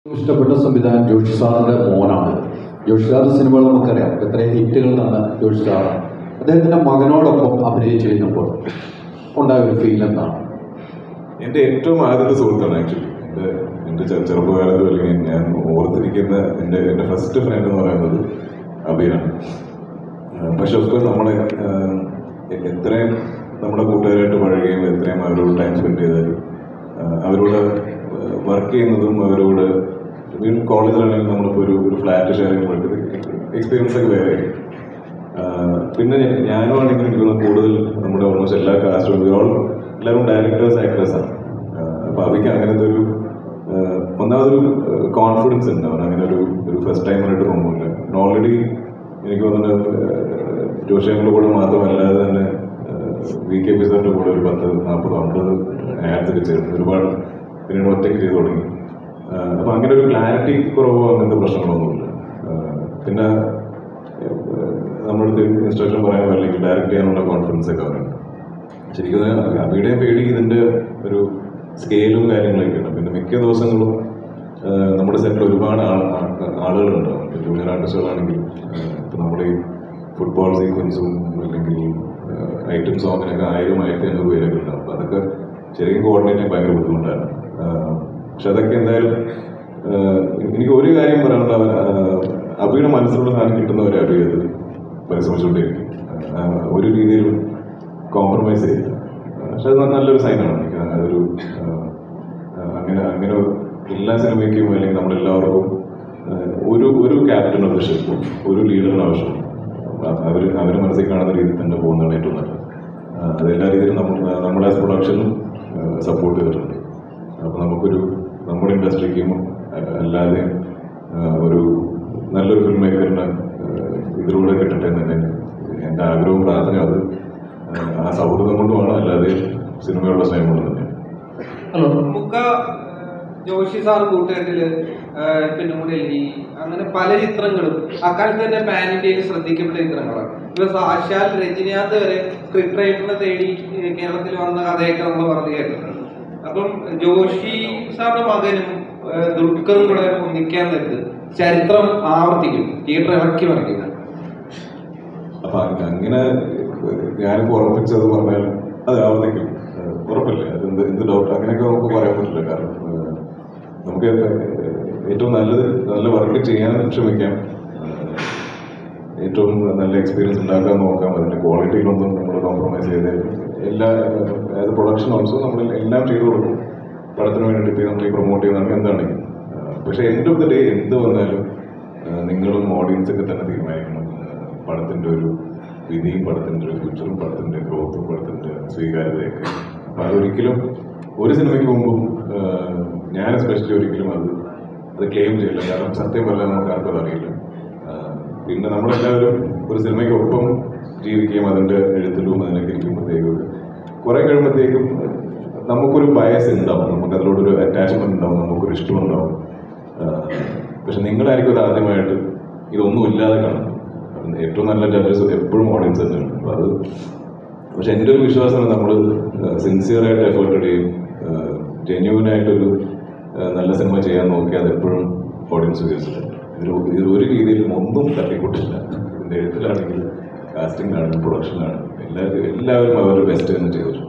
ഇഷ്ടപ്പെട്ട സംവിധാനം ജോഷി സാറിന്റെ മോനാണ് ജോഷി സാറിന്റെ സിനിമകൾ നമുക്കറിയാം എത്ര ഹിറ്റുകൾ തന്ന ജോഷി സാറാണ് അദ്ദേഹത്തിന്റെ മകനോടൊപ്പം അഭിനയിച്ചു കഴിഞ്ഞപ്പോൾ ഉണ്ടായ ഒരു ഫീൽ എന്താണ് എൻ്റെ ഏറ്റവും ആദ്യത്തെ സുഹൃത്താണ് ആക്ച്വലി എൻ്റെ എൻ്റെ ചെ- ചെറുപ്പകാലത്ത് അല്ലെങ്കിൽ ഞാൻ ഓർത്തിരിക്കുന്ന എൻ്റെ എൻ്റെ ഫസ്റ്റ് ഫ്രണ്ട് എന്ന് പറയുന്നത് അബിയാണ് ആഹ് പക്ഷെ ഒക്കെ നമ്മളെ ആഹ് എ- എത്രയും നമ്മുടെ കൂട്ടുകാരായിട്ട് പഴകുകയും എത്രയും അവരോട് ടൈം സ്പെൻഡ് ചെയ്താലും ആഹ് അവരോട് വർക്ക് ചെയ്യുന്നതും അവരോട് വീണ്ടും കോളേജിലാണെങ്കിൽ നമ്മളിപ്പോൾ ഒരു ഒരു ഫ്ലാറ്റ് ഷെയർ ചെയ്യുമ്പോഴേക്ക് എക്സ്പീരിയൻസ് ഒക്കെ വേറെ ആയിരിക്കും. ആഹ് പിന്നെ ഞാനും ആണെങ്കിൽ എനിക്ക് തോന്നുന്നു കൂടുതൽ നമ്മുടെ ഓൾമോസ്റ്റ് എല്ലാ കാസ്റ്റും എല്ലാവരും ഡയറക്ടേഴ്സ് ആക്ടേഴ്സാണ് അപ്പോൾ അവയ്ക്ക് അങ്ങനത്തെ ഒരു ആഹ് ഒന്നാമതൊരു കോൺഫിഡൻസ് ഉണ്ട് അവൻ അങ്ങനെ ഒരു ഒരു ഫസ്റ്റ് ടൈമറായിട്ട് തോന്നുന്നില്ല ഓൾറെഡി എനിക്ക് തോന്നുന്നത് ജോഷിയുടെ കൂടെ മാത്രമല്ലാതെ തന്നെ വി കെ പി സാറിൻ്റെ കൂടെ ഒരു പത്ത് നാൽപ്പത് അമ്പത് ആഡ്സൊക്കെ ചേർന്ന് ഒരുപാട് പിന്നീട് ഒറ്റയ്ക്ക് ചെയ്ത് തുടങ്ങി അപ്പോൾ അങ്ങനെ ഒരു ക്ലാരിറ്റി കുറവോ അങ്ങനത്തെ പ്രശ്നങ്ങളൊന്നുമില്ല ആഹ് പിന്നെ നമ്മളടുത്ത് ഇൻസ്ട്രക്ഷൻ പറയാൻ അല്ലെങ്കിൽ ഡയറക്റ്റ് ചെയ്യാനുള്ള കോൺഫിഡൻസ് ഒക്കെ അവരുണ്ട് ശരിക്കും പറഞ്ഞാൽ അവിടെയും പേടി ഇതിൻ്റെ ഒരു സ്കെയിലും കാര്യങ്ങളൊക്കെയാണ് പിന്നെ മിക്ക ദിവസങ്ങളും ആ, നമ്മുടെ സെറ്റിൽ ഒരുപാട് ആൾ ആ- ആളുകളുണ്ടാവും ഇപ്പോൾ ജൂനിയർ ആർട്ടിസ്റ്റുകളാണെങ്കിൽ ഇപ്പോൾ നമ്മുടെ ഈ ഫുട്ബോൾ സീക്വൻസും അല്ലെങ്കിൽ ഐറ്റം സോങ്ങിനൊക്കെ ആയിരം ആയിരത്തി അഞ്ഞൂറ് പേരൊക്കെ ഉണ്ടാവും അപ്പോൾ അതൊക്കെ ശരിക്കും കോർഡിനേറ്റ് ചെയ്യാൻ ഭയങ്കര ബുദ്ധിമുട്ടാണ് ആ, പക്ഷെ അതൊക്കെ എന്തായാലും ആ, എനിക്ക് ഒരു കാര്യം പറയാനുള്ള അബിയുടെ മനസ്സിലുള്ള സാധനം കിട്ടുന്നവരെ അബി അത് പരിശ്രമിച്ചുകൊണ്ടിരിക്കും ആ, ഒരു രീതിയിലും കോംപ്രമൈസ് ചെയ്യില്ല പക്ഷെ അത് നല്ലൊരു സൈനാണ് എനിക്ക് അതൊരു ആ, ആ, അങ്ങനെ അങ്ങനെ എല്ലാ സിനിമയ്ക്കും അല്ലെങ്കിൽ നമ്മളെല്ലാവർക്കും ആ, ഒരു ഒരു ക്യാപ്റ്റൻ ഓഫ് ദ ഷിപ്പ് ഒരു ലീഡറിന് ആവശ്യമുണ്ട് അവർ അവർ മനസ്സിൽ കാണുന്ന രീതിയിൽ തന്നെ പോകുന്നതാണ് ഏറ്റവും നല്ലത് ആ, അത് എല്ലാ രീതിയിലും നമ്മൾ നമ്മുടെ പ്രൊഡക്ഷനും സപ്പോർട്ട് ചെയ്തിട്ടുണ്ട് അപ്പോൾ നമുക്കൊരു നമ്മുടെ ഇൻഡസ്ട്രിക്കും അല്ലാതെ ആ, ഒരു നല്ലൊരു ഫിലിം മേക്കറിന് ഇതിലൂടെ കിട്ടട്ടെ എന്ന് തന്നെ എൻ്റെ ആഗ്രഹവും പ്രാർത്ഥനയും അത് ആ, ആ സൗഹൃദം കൊണ്ടുമാണ് അല്ലാതെ സിനിമയുള്ള സ്നേഹം കൊണ്ട് തന്നെ ഹലോ മുക്ക ജോഷി സാർ കൂട്ടുകെട്ടില് ഏഹ്, പിന്നെ മുരളി അങ്ങനെ പല ചിത്രങ്ങളും അക്കാലത്ത് തന്നെ പാൻ ഇന്ത്യയിൽ ശ്രദ്ധിക്കപ്പെട്ട ചിത്രങ്ങളാണ് ഇപ്പൊ സാക്ഷാൽ രജനികാന്ത് വരെ സ്ക്രിപ്റ്റ് റൈറ്ററിനെ തേടി ഏഹ്, കേരളത്തിൽ വന്ന കഥയൊക്കെ നമ്മൾ പറഞ്ഞു കേട്ടിട്ടുണ്ട് അപ്പം ജോഷി സാറിന്റെ മകനും ഏഹ്, ദുൽഖറും കൂടെ ഒന്നിക്കാൻ നേരത്ത് ചരിത്രം ആവർത്തിക്കും തിയേറ്റർ ഇളക്കി മറിക്കുക അപ്പൊ അ- അങ്ങനെ ഞാനിപ്പോ ഉറപ്പിച്ചത് പറഞ്ഞാൽ അത് ആവർത്തിക്കും ഏഹ് ഉറപ്പില്ല അത് എന്ത് എന്ത് ഡൗട്ട് അങ്ങനെയൊക്കെ നമുക്ക് പറയാൻ പറ്റില്ല കാരണം ഏഹ് നമുക്ക് ഏറ്റവും നല്ലത് നല്ല വർക്ക് ചെയ്യാൻ ശ്രമിക്കാം ഏഹ് ഏറ്റവും നല്ല എക്സ്പീരിയൻസ് ഉണ്ടാക്കാൻ നോക്കാം അതിന്റെ ക്വാളിറ്റിയിലൊന്നും നമ്മൾ കോംപ്രമൈസ് ചെയ്ത് എല്ലാ ആസ് പ്രൊഡക്ഷൻ ഓൾസോ നമ്മൾ എല്ലാം ചെയ്തു കൊടുക്കും പടത്തിന് വേണ്ടിയിട്ട് ഇപ്പോൾ നമ്മൾ ഈ പ്രൊമോട്ട് ചെയ്യുന്നതാണ് എന്താണ് പക്ഷേ എൻഡ് ഓഫ് ദി ഡേ എന്ത് വന്നാലും ആ, നിങ്ങളും ഓഡിയൻസൊക്കെ തന്നെ തീരുമാനിക്കണം ആ, പടത്തിൻ്റെ ഒരു വിധിയും പടത്തിൻ്റെ ഒരു ഫ്യൂച്ചറും പടത്തിൻ്റെ ഗ്രോത്തും പടത്തിൻ്റെ സ്വീകാര്യതയൊക്കെ അപ്പോൾ അതൊരിക്കലും ഒരു സിനിമയ്ക്ക് മുമ്പും ആ, ഞാൻ എസ്പെഷ്യലി ഒരിക്കലും അത് അത് ക്ലെയിം ചെയ്യില്ല കാരണം സത്യം പറഞ്ഞാൽ നമുക്ക് ആർക്കും അതറിയില്ല ആ, പിന്നെ നമ്മളെല്ലാവരും ഒരു സിനിമയ്ക്ക് ഒപ്പം ജീവിക്കുകയും അതിൻ്റെ എഴുത്തിലും അതിനൊക്കെ ഇരിക്കുമ്പോഴത്തേക്കും കുറേ കഴിയുമ്പോഴത്തേക്കും നമുക്കൊരു ബയസ് ഉണ്ടാവും നമുക്ക് അതിലോടൊരു അറ്റാച്ച്മെന്റ് ഉണ്ടാവും നമുക്കൊരു ഇഷ്ടമുണ്ടാവും ആ, പക്ഷെ നിങ്ങളായിരിക്കും അത് ആദ്യമായിട്ട് ഇതൊന്നും ഇല്ലാതെ കാണുന്നത് അപ്പം ഏറ്റവും നല്ല ജഡ്ജസ് എപ്പോഴും ഓഡിയൻസ് തന്നെയാണ് അപ്പോൾ അത് പക്ഷെ എൻ്റെ ഒരു വിശ്വാസമാണ് നമ്മൾ സിൻസിയറായിട്ട് എഫേർട്ട് ഇടുകയും ജെന്യൂൻ ആയിട്ടൊരു ആ, നല്ല സിനിമ ചെയ്യാൻ നോക്കി അത് എപ്പോഴും ഓഡിയൻസ് വികസിച്ചിട്ടുണ്ട് ഇതിൽ ഇതിൽ ഒരു രീതിയിലും ഒന്നും തട്ടിക്കൂട്ടില്ല ഇതിൻ്റെ എഴുത്തിലാണെങ്കിലും കാസ്റ്റിംഗ് ആണെങ്കിലും പ്രൊഡക്ഷനാണെങ്കിലും എല്ലാവരും എല്ലാവരും അവരുടെ ബെസ്റ്റ് തന്നെ ചെയ്തിട്ടുണ്ട്